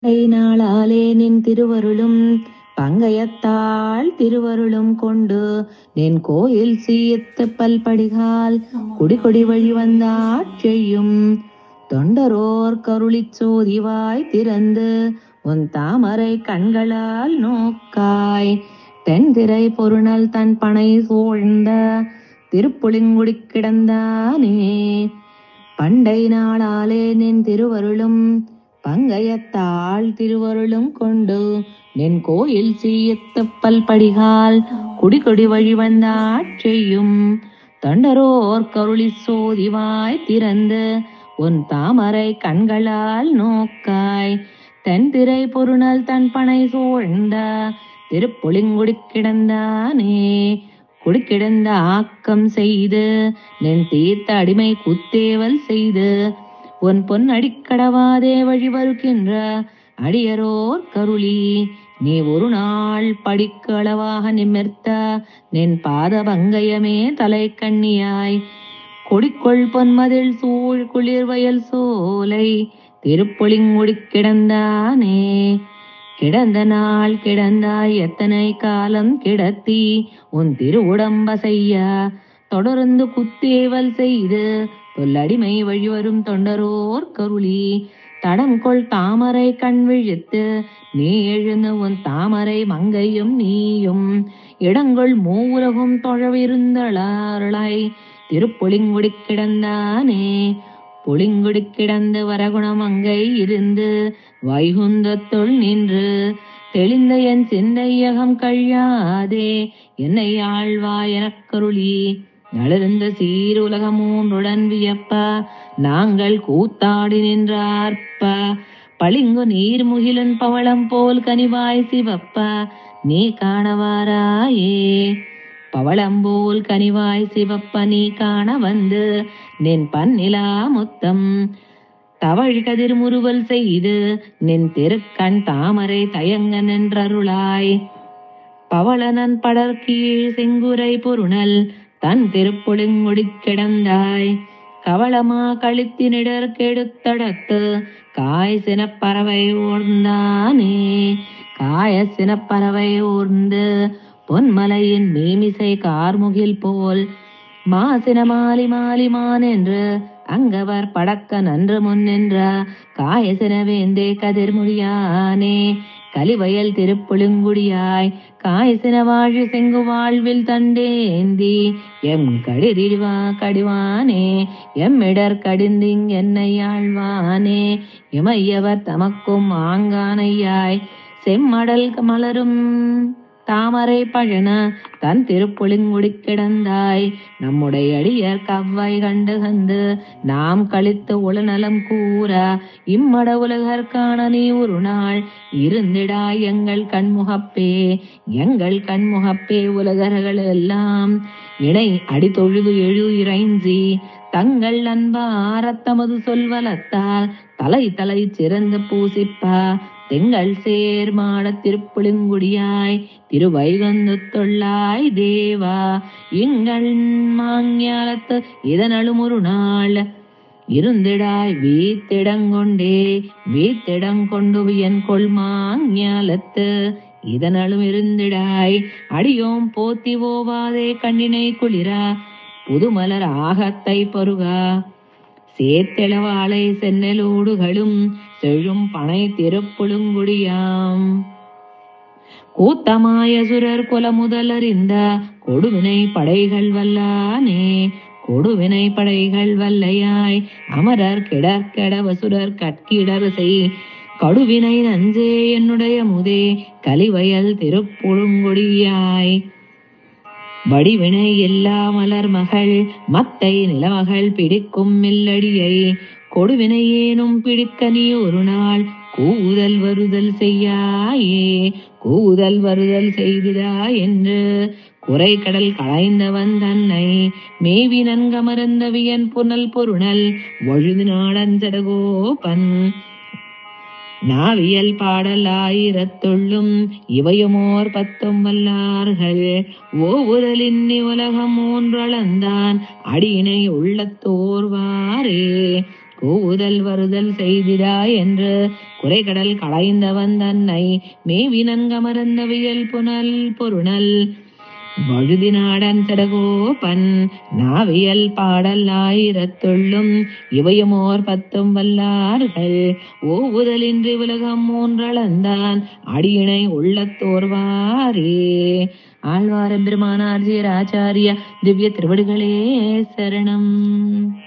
நாளாலே நின் திருவருளும் பங்கயத்தாள் திருவருளும் கொண்டு நின் கோயில் சீயத்து பல்படிகால் குடிகொடி வழி வந்தாட் செய்யும் தொண்டரோர் கருளிச் சோதிவாய் திறந்து உன் தாமரை கண்களால் நோக்காய் தென்திரை பொருணல் தன் பனை சூழ்ந்த திருப்புளிங்குடி கிடந்தானே பண்டை நாளாலே நின் திருவருளும் பங்கயத்தாள் திருவருளும் கொண்டு நின் கோயில் சீயத்து பல்படிகால் குடிகொடி வழி வந்தாட் செய்யும் தொண்டரோர் கருளி சோதிவாய் திறந்து உன் தாமரை கண்களால் நோக்காய் தென்திரை பொருணல் தன் பனை சூழ்ந்த திருப்புளிங்குடி கிடந்தானே குடிக்கிடந்த ஆக்கம் செய்து நின் தீர்த்த அடிமை குத்தேவல் செய்து உன் பொன் அடிக்கடவாதே வழி வருகின்ற அடியரோர் கருளி நீ ஒரு நாள் படிக்கு அளவாக நிமிர்த்த நின் பாத பங்கயமே தலை கண்ணியாய் கொடிக்கொள் பொன்மதில் சூழ் குளிர் வயல் சோலை திருப்பொலிங்குடி கிடந்தானே கிடந்த நாள் கிடந்தாய் எத்தனை காலம் கிடத்தி உன் திருவுடம்ப செய்ய தொடர்ந்து குத்தேவல் செய்து தொல்லடிமை வழிவரும் தொண்டரோர் கருளி தடம் கொள் தாமரை கண் விழித்து நீ எழுந்து உன் தாமரை மங்கையும் நீயும் இடங்கொள் மூவுலகும் தொழவிருந்தளாய் திருப்புளிங்குடி கிடந்தானே புளிங்குடி கிடந்து வரகுணம் அங்கை இருந்து வைகுந்தத்துள் நின்று தெளிந்த என் சிந்தையகம் கழியாதே என்னை ஆழ்வா எனக்கருளி நளிர்ந்த சீருலக மூன்றுடன் வியப்ப நாங்கள் கூத்தாடி நின்றார்ப்ப பளிங்கு நீர்முகிலன் பவளம் போல் கனிவாய் சிவப்ப நீ காணவாராயே பவளம்போல் கனிவாய் சிவப்ப நீ காண வந்து நின் பன்னிலா முத்தம் தவழ் கதிர் முறுவல் செய்து நின் திருக்கண் தாமரை தயங்க நின்றருளாய் பவளனன் படர் கீழ் செங்குரை பொருணல் தன் திருப்புளிங்குடி கிடந்தாய் கவளமா கழுத்தினிடர் கெடுத்தடத்து காய் சினப்பறவை ஊர்ந்தானே காய சினப்பறவை ஊர்ந்து பொன்மலையின் மீமிசை கார்முகில் போல் மாசின மாலி மாலிமான் என்று அங்கவர் படக்க நன்று முன்னின்ற காயசின வேந்தே கதிர்முடியானே கலிவயல் திருப்புழுங்குடியாய் காயசின வாழி செங்கு வாழ்வில் தண்டேந்தி எம் கடிரிவா கடிவானே எம்மிடர் கடிந்திங் என்னை ஆழ்வானே இமையவர் தமக்கும் ஆங்கானையாய் செம்மடல் மலரும் தாமரை பழன தன் திருப்புளிங்குடி கிடந்தாய் நம்முடைய அடியர் கவ்வை கண்டு கந்து நாம் கழித்து உளநலம் கூற இம்மட உலகர் காண நீ ஒரு நாள் இருந்திடாய் எங்கள் கண்முகப்பே எங்கள் கண்முகப்பே உலகர்கள் எல்லாம் இணை அடி தொழுது எழு இறைஞ்சி தங்கள் அன்பாரத்தமது சொல்வலத்தால் தலை தலை சிறந்து பூசிப்பா திங்கள் சேர் மாட திருப்புளிங்குடியாய் திருவைகந்தொள்ளாய் தேவா எங்கள் மாஞாலத்து இதனழும் ஒரு நாள் இருந்திடாய் வீத்திடங்கொண்டே வீத்திடங்கொண்டு என் கொள்மாஞாலத்து இதனழும் இருந்திடாய் அடியோம் போத்தி ஓவாதே கண்ணினை குளிரா புதுமலர் ஆகத்தை பருகா சேத்தெளவாளை சென்னலோடுகளும் செழும் பனை திருப்புழுங்குடியாம் கூத்தமாய சுரர் குல முதலறிந்த கொடுவினை படைகள் வல்லானே கொடுவினை படைகள் வல்லையாய் அமரர் கிடற்கெட வசுரர் கட்கிடர் செய் கடுவினை நஞ்சே என்னுடைய முதே கலிவயல் திருப்புழுங்குடியாய் வடிவினை எல்லா மலர் மகள் மத்தை நிலமகள் பிடிக்கும் மில்லடியை கொடுவினை ஏனும் பிடிக்க நீ ஒரு நாள் கூதல் வருதல் செய்யாயே கூதல் வருதல் செய்திடா என்று குறை கடல் களைந்தவன் தன்னை மேவி நன்கமர்ந்தவியன் புனல் பொருணல் வழுது நாடஞ்சடகோபன் நாவியல் பாடல் ஆயிரத்துள்ளும் இவையுமோர் பத்தும் வல்லார்கள் ஓவுதலின்னி உலகம் மூன்றளந்தான் அடியினை உள்ளத்தோர்வாரே கூவுதல் வருதல் செய்திடாய் என்று குறைகடல் களைந்தவன் தன்னை மேவினன்கமர்ந்தவியல் புனல் பொருணல் வழுதி நாடன் சடகோபன் நாவியல் பாடல் ஆயிரத்துள்ளும் இவையுமோர் பத்தும் வல்லார்கள் ஓவுதலின்றி உலகம் மூன்றளந்தான் அடியினை உள்ளத்தோர்வாரே ஆழ்வார் பெருமானார் ஆச்சாரிய திவ்ய திருவடிகளே சரணம்